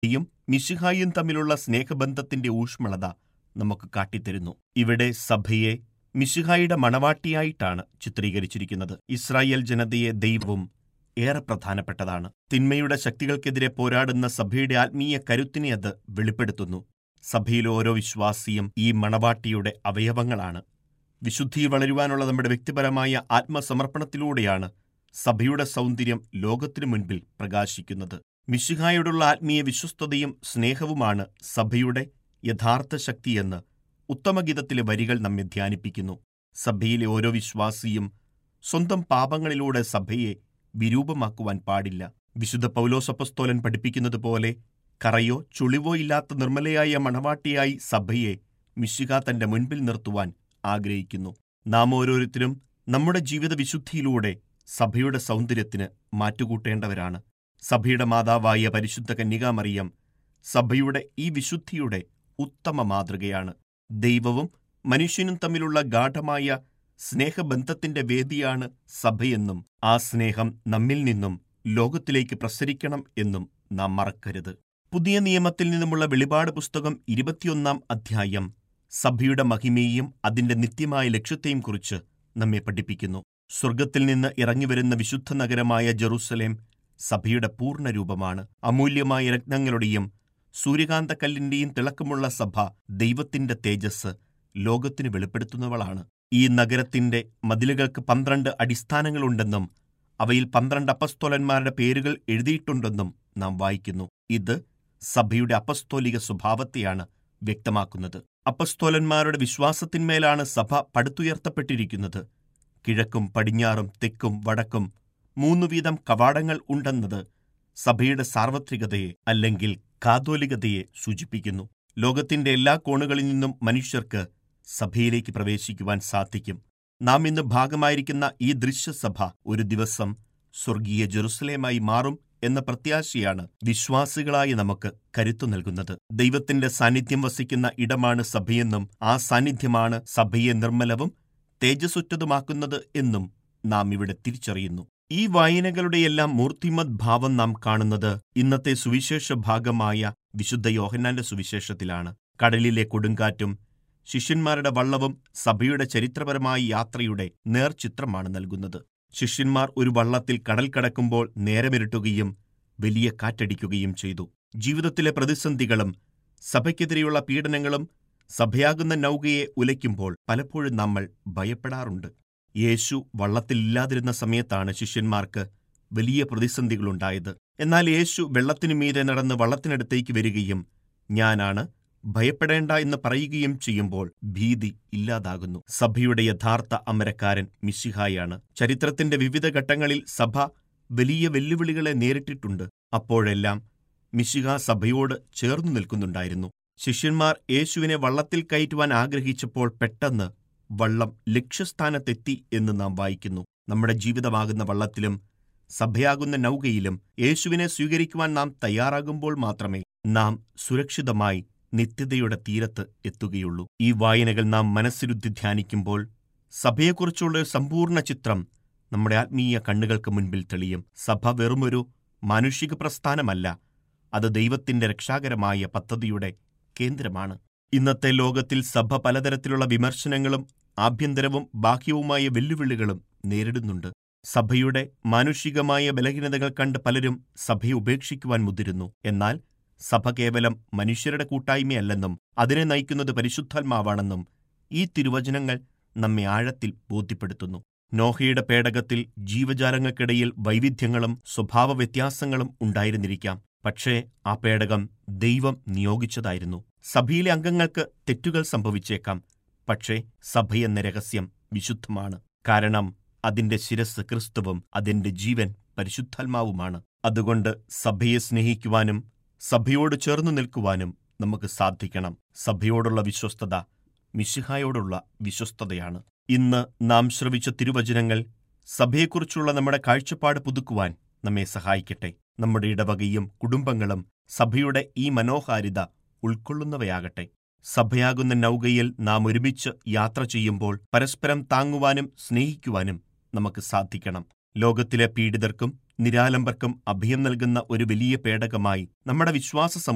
യും മിശിഹായും തമ്മിലുള്ള സ്നേഹബന്ധത്തിന്റെ ഊഷ്മളത നമുക്ക് കാട്ടിത്തരുന്നു ഇവിടെ സഭയെ മിശിഹായുടെ മണവാട്ടിയായിട്ടാണ് ചിത്രീകരിച്ചിരിക്കുന്നത് ഇസ്രായേൽ ജനതയെ ദൈവവും ഏറെ പ്രധാനപ്പെട്ടതാണ് തിന്മയുടെ ശക്തികൾക്കെതിരെ പോരാടുന്ന സഭയുടെ ആത്മീയ കരുത്തിനെ അത് വെളിപ്പെടുത്തുന്നു സഭയിലെ ഓരോ വിശ്വാസിയും ഈ മണവാട്ടിയുടെ അവയവങ്ങളാണ് വിശുദ്ധിയിൽ വളരുവാനുള്ള നമ്മുടെ വ്യക്തിപരമായ ആത്മസമർപ്പണത്തിലൂടെയാണ് സഭയുടെ സൗന്ദര്യം ലോകത്തിനു മുൻപിൽ പ്രകാശിക്കുന്നത് മിശിഹായോടുള്ള ആത്മീയ വിശ്വസ്തതയും സ്നേഹവുമാണ് സഭയുടെ യഥാർത്ഥ ശക്തിയെന്ന് ഉത്തമഗീതത്തിലെ വരികൾ നമ്മെ ധ്യാനിപ്പിക്കുന്നു സഭയിലെ ഓരോ വിശ്വാസിയും സ്വന്തം പാപങ്ങളിലൂടെ സഭയെ വിരൂപമാക്കുവാൻ പാടില്ല വിശുദ്ധ പൗലോസപ്പസ്തോലൻ പഠിപ്പിക്കുന്നത് പോലെ കറയോ ചുളിവോ ഇല്ലാത്ത നിർമ്മലയായ മണവാട്ടിയായി സഭയെ മിശിക തന്റെ മുൻപിൽ നിർത്തുവാൻ ആഗ്രഹിക്കുന്നു നാം ഓരോരുത്തരും നമ്മുടെ ജീവിത വിശുദ്ധിയിലൂടെ സഭയുടെ സൗന്ദര്യത്തിന് മാറ്റുകൂട്ടേണ്ടവരാണ് സഭയുടെ മാതാവായ പരിശുദ്ധ കന്യകാമറിയം സഭയുടെ ഈ വിശുദ്ധിയുടെ ഉത്തമ മാതൃകയാണ് ദൈവവും മനുഷ്യനും തമ്മിലുള്ള ഗാഠമായ സ്നേഹബന്ധത്തിന്റെ വേദിയാണ് സഭയെന്നും ആ സ്നേഹം നമ്മിൽ നിന്നും ലോകത്തിലേക്ക് പ്രസരിക്കണം എന്നും നാം മറക്കരുത് പുതിയ നിയമത്തിൽ നിന്നുമുള്ള വെളിപാട് പുസ്തകം ഇരുപത്തിയൊന്നാം അധ്യായം സഭയുടെ മഹിമയെയും അതിന്റെ നിത്യമായ ലക്ഷ്യത്തെയും കുറിച്ച് നമ്മെ പഠിപ്പിക്കുന്നു സ്വർഗത്തിൽ നിന്ന് ഇറങ്ങിവരുന്ന വിശുദ്ധ നഗരമായ ജെറൂസലേം സഭയുടെ പൂർണ്ണരൂപമാണ് അമൂല്യമായ രത്നങ്ങളുടെയും സൂര്യകാന്തക്കല്ലിന്റെയും തിളക്കമുള്ള സഭ ദൈവത്തിന്റെ തേജസ് ലോകത്തിന് വെളിപ്പെടുത്തുന്നവളാണ് ഈ നഗരത്തിന്റെ മതിലുകൾക്ക് പന്ത്രണ്ട് അടിസ്ഥാനങ്ങളുണ്ടെന്നും അവയിൽ പന്ത്രണ്ട് അപ്പസ്തോലന്മാരുടെ പേരുകൾ എഴുതിയിട്ടുണ്ടെന്നും നാം വായിക്കുന്നു ഇത് സഭയുടെ അപ്പസ്തോലിക സ്വഭാവത്തെയാണ് വ്യക്തമാക്കുന്നത് അപ്പസ്തോലന്മാരുടെ വിശ്വാസത്തിന്മേലാണ് സഭ പടുത്തുയർത്തപ്പെട്ടിരിക്കുന്നത് കിഴക്കും പടിഞ്ഞാറും തെക്കും വടക്കും മൂന്നു വീതം കവാടങ്ങൾ ഉണ്ടെന്നത് സഭയുടെ സാർവത്രികതയെ അല്ലെങ്കിൽ കാതോലികതയെ സൂചിപ്പിക്കുന്നു ലോകത്തിന്റെ എല്ലാ കോണുകളിൽ നിന്നും മനുഷ്യർക്ക് സഭയിലേക്ക് പ്രവേശിക്കുവാൻ സാധിക്കും നാം ഇന്ന് ഭാഗമായിരിക്കുന്ന ഈ ദൃശ്യസഭ ഒരു ദിവസം സ്വർഗീയ ജെറുസലേമായി മാറും എന്ന പ്രത്യാശയാണ് വിശ്വാസികളായി നമുക്ക് കരുത്തു നൽകുന്നത് ദൈവത്തിന്റെ സാന്നിധ്യം വസിക്കുന്ന ഇടമാണ് സഭയെന്നും ആ സാന്നിധ്യമാണ് സഭയെ നിർമ്മലവും തേജസ്സുറ്റതുമാക്കുന്നത് എന്നും നാം ഇവിടെ തിരിച്ചറിയുന്നു ഈ വായനകളുടെയെല്ലാം മൂർത്തിമത് ഭാവം നാം കാണുന്നത് ഇന്നത്തെ സുവിശേഷ ഭാഗമായ വിശുദ്ധ യോഹന്നാന്റെ സുവിശേഷത്തിലാണ് കടലിലെ കൊടുങ്കാറ്റും ശിഷ്യന്മാരുടെ വള്ളവും സഭയുടെ ചരിത്രപരമായ യാത്രയുടെ നേർചിത്രമാണ് നൽകുന്നത് ശിഷ്യന്മാർ ഒരു വള്ളത്തിൽ കടൽ കടക്കുമ്പോൾ നേരമിരട്ടുകയും വലിയ കാറ്റടിക്കുകയും ചെയ്തു ജീവിതത്തിലെ പ്രതിസന്ധികളും സഭയ്ക്കെതിരെയുള്ള പീഡനങ്ങളും സഭയാകുന്ന നൗകയെ ഉലയ്ക്കുമ്പോൾ പലപ്പോഴും നമ്മൾ ഭയപ്പെടാറുണ്ട് യേശു വള്ളത്തിലില്ലാതിരുന്ന സമയത്താണ് ശിഷ്യന്മാർക്ക് വലിയ പ്രതിസന്ധികളുണ്ടായത് എന്നാൽ യേശു വെള്ളത്തിനു മീതെ നടന്ന് വള്ളത്തിനടുത്തേക്ക് വരികയും ഞാനാണ് ഭയപ്പെടേണ്ട എന്ന് പറയുകയും ചെയ്യുമ്പോൾ ഭീതി ഇല്ലാതാകുന്നു സഭയുടെ യഥാർത്ഥ അമരക്കാരൻ മിശിഹായാണ് ചരിത്രത്തിന്റെ വിവിധ ഘട്ടങ്ങളിൽ സഭ വലിയ വെല്ലുവിളികളെ നേരിട്ടിട്ടുണ്ട് അപ്പോഴെല്ലാം മിശിഹ സഭയോട് ചേർന്നു നിൽക്കുന്നുണ്ടായിരുന്നു ശിഷ്യന്മാർ യേശുവിനെ വള്ളത്തിൽ കയറ്റുവാൻ ആഗ്രഹിച്ചപ്പോൾ പെട്ടെന്ന് വള്ളം ലക്ഷ്യസ്ഥാനത്തെത്തി എന്ന് നാം വായിക്കുന്നു നമ്മുടെ ജീവിതമാകുന്ന വള്ളത്തിലും സഭയാകുന്ന നൗകയിലും യേശുവിനെ സ്വീകരിക്കുവാൻ നാം തയ്യാറാകുമ്പോൾ മാത്രമേ നാം സുരക്ഷിതമായി നിത്യതയുടെ തീരത്ത് എത്തുകയുള്ളൂ ഈ വായനകൾ നാം മനസ്സിരുദ്ധി ധ്യാനിക്കുമ്പോൾ സഭയെക്കുറിച്ചുള്ള ഒരു സമ്പൂർണ്ണ ചിത്രം നമ്മുടെ ആത്മീയ കണ്ണുകൾക്ക് മുൻപിൽ തെളിയും സഭ വെറുമൊരു മാനുഷിക പ്രസ്ഥാനമല്ല അത് ദൈവത്തിന്റെ രക്ഷാകരമായ പദ്ധതിയുടെ കേന്ദ്രമാണ് ഇന്നത്തെ ലോകത്തിൽ സഭ പലതരത്തിലുള്ള വിമർശനങ്ങളും ആഭ്യന്തരവും ബാഹ്യവുമായ വെല്ലുവിളികളും നേരിടുന്നുണ്ട് സഭയുടെ മാനുഷികമായ ബലഹീനതകൾ കണ്ട് പലരും സഭയെ ഉപേക്ഷിക്കുവാൻ മുതിരുന്നു എന്നാൽ സഭ കേവലം മനുഷ്യരുടെ കൂട്ടായ്മയല്ലെന്നും അതിനെ നയിക്കുന്നത് പരിശുദ്ധാത്മാവാണെന്നും ഈ തിരുവചനങ്ങൾ നമ്മെ ആഴത്തിൽ ബോധ്യപ്പെടുത്തുന്നു നോഹയുടെ പേടകത്തിൽ ജീവജാലങ്ങൾക്കിടയിൽ വൈവിധ്യങ്ങളും സ്വഭാവ വ്യത്യാസങ്ങളും ഉണ്ടായിരുന്നിരിക്കാം പക്ഷേ ആ പേടകം ദൈവം നിയോഗിച്ചതായിരുന്നു സഭയിലെ അംഗങ്ങൾക്ക് തെറ്റുകൾ സംഭവിച്ചേക്കാം പക്ഷേ സഭയെന്ന രഹസ്യം വിശുദ്ധമാണ് കാരണം അതിന്റെ ശിരസ് ക്രിസ്തുവും അതിന്റെ ജീവൻ പരിശുദ്ധാത്മാവുമാണ് അതുകൊണ്ട് സഭയെ സ്നേഹിക്കുവാനും സഭയോട് ചേർന്നു നിൽക്കുവാനും നമുക്ക് സാധിക്കണം സഭയോടുള്ള വിശ്വസ്തത മിശിഹായോടുള്ള വിശ്വസ്തതയാണ് ഇന്ന് നാം ശ്രവിച്ച തിരുവചനങ്ങൾ സഭയെക്കുറിച്ചുള്ള നമ്മുടെ കാഴ്ചപ്പാട് പുതുക്കുവാൻ നമ്മെ സഹായിക്കട്ടെ നമ്മുടെ ഇടവകയും കുടുംബങ്ങളും സഭയുടെ ഈ മനോഹാരിത ഉൾക്കൊള്ളുന്നവയാകട്ടെ സഭയാകുന്ന നൗകയിൽ നാം ഒരുമിച്ച് യാത്ര ചെയ്യുമ്പോൾ പരസ്പരം താങ്ങുവാനും സ്നേഹിക്കുവാനും നമുക്ക് സാധിക്കണം ലോകത്തിലെ പീഡിതർക്കും നിരാലംബർക്കും അഭയം നൽകുന്ന ഒരു വലിയ പേടകമായി നമ്മുടെ വിശ്വാസ